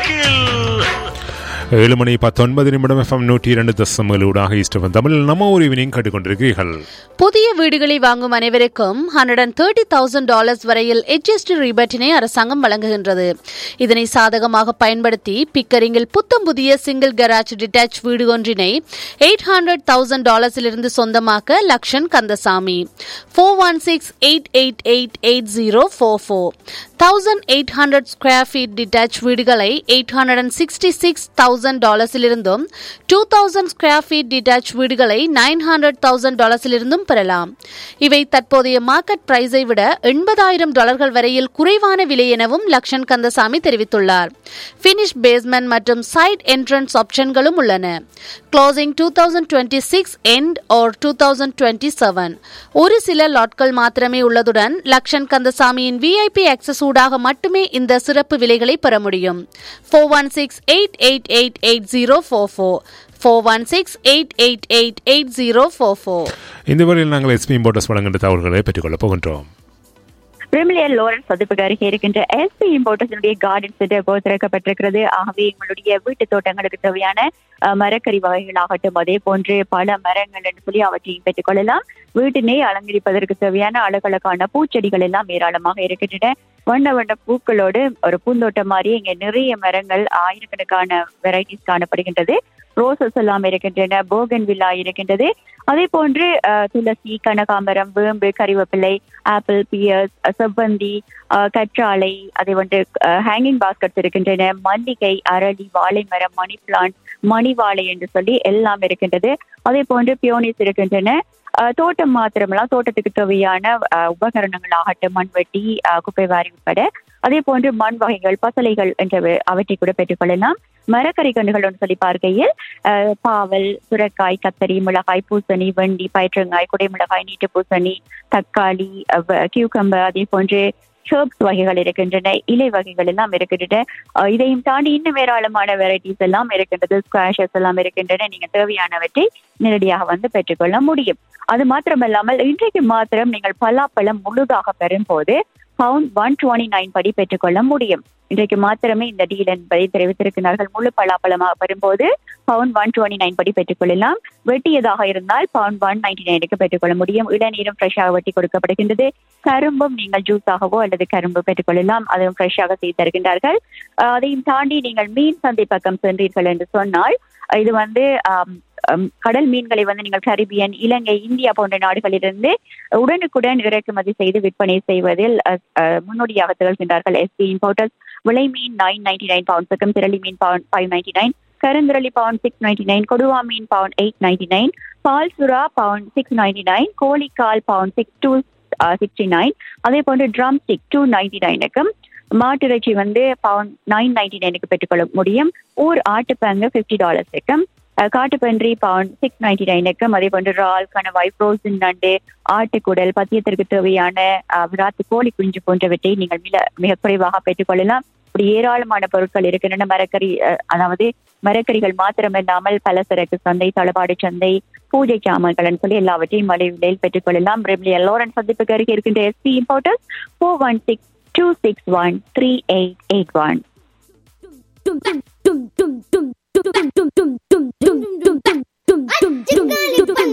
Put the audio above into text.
kill ஏழு மணி பத்தொன்பது நிமிடம் எஃப்எம் நூற்றி இரண்டு தசமலூடாக இஷ்டம் தமிழ் நம்ம ஒரு இவனிங் கேட்டுக்கொண்டிருக்கிறீர்கள் புதிய வீடுகளை வாங்கும் அனைவருக்கும் hundred and thirty thousand dollars வரையில் எச்எஸ்டி ரீபேட்டினை அரசாங்கம் வழங்குகின்றது இதனை சாதகமாக பயன்படுத்தி பிக்கரிங்கில் புத்தம் புதிய சிங்கிள் கராஜ் டிட்டாச் வீடு ஒன்றினை எயிட் ஹண்ட்ரட் தௌசண்ட் டாலர்ஸிலிருந்து சொந்தமாக்க Lakshan Kandasamy four one six eight eight eight eight zero four four thousand eight hundred square feet detached வீடுகளை eight hundred and sixty six thousand டாலர்ஸிலிருந்தும் two thousand square feet detached வீடுகளை nine hundred thousand டாலர்ஸிலிருந்தும் பெறலாம் இவை தற்போதைய market பிரைஸை விட எண்பதாயிரம் டாலர்கள் வரையில் குறைவான விலை எனவும் லக்ஷன் கந்தசாமி தெரிவித்துள்ளார் பினிஷ் பேஸ்மெண்ட் மற்றும் சைட் என்ட்ரன்ஸ் ஆப்ஷன்களும் உள்ளன closing two thousand twenty six and or two thousand twenty seven ஒரு சில லாட்கள் மாத்திரமே உள்ளதுடன் லக்ஷன் கந்தசாமியின் விஐபி ஆக்சஸ் ஊடாக மட்டுமே இந்த சிறப்பு விலைகளை பெற முடியும் four one six eight eight eight eight zero four four four one six eight eight eight eight zero four four இந்த வரையில் நாங்கள் எஸ்பி இம்போர்ட்டர்ஸ் வழங்குகின்ற தகவல்களை பெற்றுக்கொள்ளப் போகின்றோம் பிரிமிலியர் லோரன்ஸ் சதுப்புக்கு அருகே இருக்கின்ற எஸ்பி இம்போர்ட்டர்ஸினுடைய கார்டன் சென்டர் இப்போ திறக்கப்பட்டிருக்கிறது ஆகவே உங்களுடைய வீட்டு தோட்டங்களுக்கு தேவையான அஹ், மரக்கறி வகைகளாகட்டும் அதே போன்று பல மரங்கள் என்று சொல்லி அவற்றையும் பெற்றுக்கொள்ளலாம் வீட்டினை அலங்கரிப்பதற்கு தேவையான அழகழகான பூச்செடிகள் எல்லாம் ஏராளமாக இருக்கின்றன வண்ண வண்ண பூக்களோடு ஒரு பூந்தோட்டம் மாதிரி இங்க நிறைய மரங்கள் ஆயிரக்கணக்கான வெரைட்டிஸ் காணப்படுகின்றது ரோசஸ் எல்லாம் இருக்கின்றன போகன் வில்லா இருக்கின்றது அதே போன்று அஹ், துளசி கனகாம்பரம் வேம்பு கறிவேப்பிலை ஆப்பிள் பியர்ஸ் செவ்வந்தி அஹ், கற்றாழை அதே வந்து ஹேங்கிங் பாஸ்கெட்ஸ் இருக்கின்றன மல்லிகை அரளி வாழை மரம் மணி பிளான்ட் மணி வாழை என்று சொல்லி எல்லாம் இருக்கின்றது அதே போன்று பியோனிஸ் இருக்கின்றன அஹ், தோட்டம் மாத்திரமெல்லாம் தோட்டத்துக்கு தேவையான அஹ், உபகரணங்கள் ஆகட்டும் மண்வெட்டி அஹ், குப்பை வாரி உட்பட அதே போன்று மண் வகைகள் பசலைகள் என்ற அவற்றை கூட பெற்றுக்கொள்ளலாம் மரக்கறி கன்றுகள் ஒன்று சொல்லி பார்க்கையில் அஹ், பாவல் சுரக்காய் கத்தரி மிளகாய் பூசணி வெண்டி பயிற்றங்காய் குடைமிளகாய் நீட்டு பூசணி தக்காளி கியூகம்பர் அதே போன்று ஹெர்ப்ஸ் வகைகள் இருக்கின்றன இலை வகைகள் எல்லாம் இருக்கின்றன அஹ், இதையும் தாண்டி இன்னும் ஏராளமான வெரைட்டிஸ் எல்லாம் இருக்கின்றது ஸ்குவாஷஸ் எல்லாம் இருக்கின்றன நீங்க தேவையானவற்றை நேரடியாக வந்து பெற்றுக்கொள்ள முடியும் அது மாத்திரமல்லாமல் இன்றைக்கு மாத்திரம் நீங்கள் பலாப்பழம் முழுதாக பெறும் போது பவுண்ட் ஒன் டுவெண்ட்டி நைன் படி பெற்றுக்கொள்ள முடியும் இன்றைக்கு மாத்திரமே இந்த டீல் என்பதை தெரிவித்திருக்கிறார்கள் முழு பலாப்பழமாக வரும்போது பவுண்ட் ஒன் டுவெண்ட்டி நைன் படி பெற்றுக்கொள்ளலாம் வெட்டியதாக இருந்தால் பவுண்ட் ஒன் நைன்டி நைனுக்கு பெற்றுக்கொள்ள முடியும் இளநீரும் ஃப்ரெஷ்ஷாக வெட்டி கொடுக்கப்படுகின்றது கரும்பும் நீங்கள் ஜூஸாகவோ அல்லது கரும்பு பெற்றுக்கொள்ளலாம் அதுவும் ஃப்ரெஷ்ஷாக செய்து தருகின்றார்கள் அஹ் அதையும் தாண்டி நீங்கள் மீன் சந்தை பக்கம் சென்றீர்கள் என்று சொன்னால் அஹ் இது வந்து ஆம், ஆம், கடல் மீன்களை வந்து நீங்கள் கரிபியன் இலங்கை இந்தியா போன்ற நாடுகளிலிருந்து உடனுக்குடன் இறக்குமதி செய்து விற்பனை செய்வதில் அஹ், அஹ், முன்னோடியாக திகழ்கின்றார்கள் எஸ்பி இம்போர்ட்டர்ஸ் விலை மீன் நைன் நைன்டி நைன் பவுண்ட்ஸுக்கும் திரளி மீன் பவுண்ட் ஃபைவ் நைன்டி நைன் கருந்திரளி பவுண்ட் சிக்ஸ் நைன்டி நைன் கொடுவா மீன் பவுண்ட் எயிட் நைன்டி நைன் பால் சுறா பவுண்ட் சிக்ஸ் நைன்டி நைன் கோழிக்கால் pound six two sixty nine அதே போன்று ட்ரம் ஸ்டிக் டூ நைன்டி நைனுக்கும் மாட்டிறைச்சி வந்து பவுண்ட் நைன் நைன்டி நைனுக்கு பெற்றுக்கொள்ள முடியும் ஊர் ஆட்டுப்பங்கு ஃபிஃப்டி டாலர்ஸுக்கும் காட்டுப்பன்றி பவுண்ட் சிக்ஸ் நைன்டி நைனுக்கும் அதே போன்று ரால் கணவாய் ஃப்ரோசன் நண்டு ஆட்டுக்குடல் பத்தியத்திற்கு தேவையான அஹ், விராத்து கோழி குஞ்சு போன்றவற்றை நீங்கள் மிக மிக குறைவாக பெற்றுக்கொள்ளலாம் இப்படி ஏராளமான பொருட்கள் இருக்கின்றன மரக்கறி அஹ், அதாவது மரக்கறிகள் மாத்திரமில்லாமல் பலசரக்கு சந்தை தளபாடு சந்தை பூஜை சாமான்கள் சொல்லி எல்லாவற்றையும் மலை விலையில் பெற்றுக்கொள்ளலாம் ரெம்லி லோரன்ஸ் சந்திப்புக்கு அருகே இருக்கின்ற SP importers four one six two six one three eight eight one dum dum dum dum dum dum dum dum dum dum dum dum dum dum dum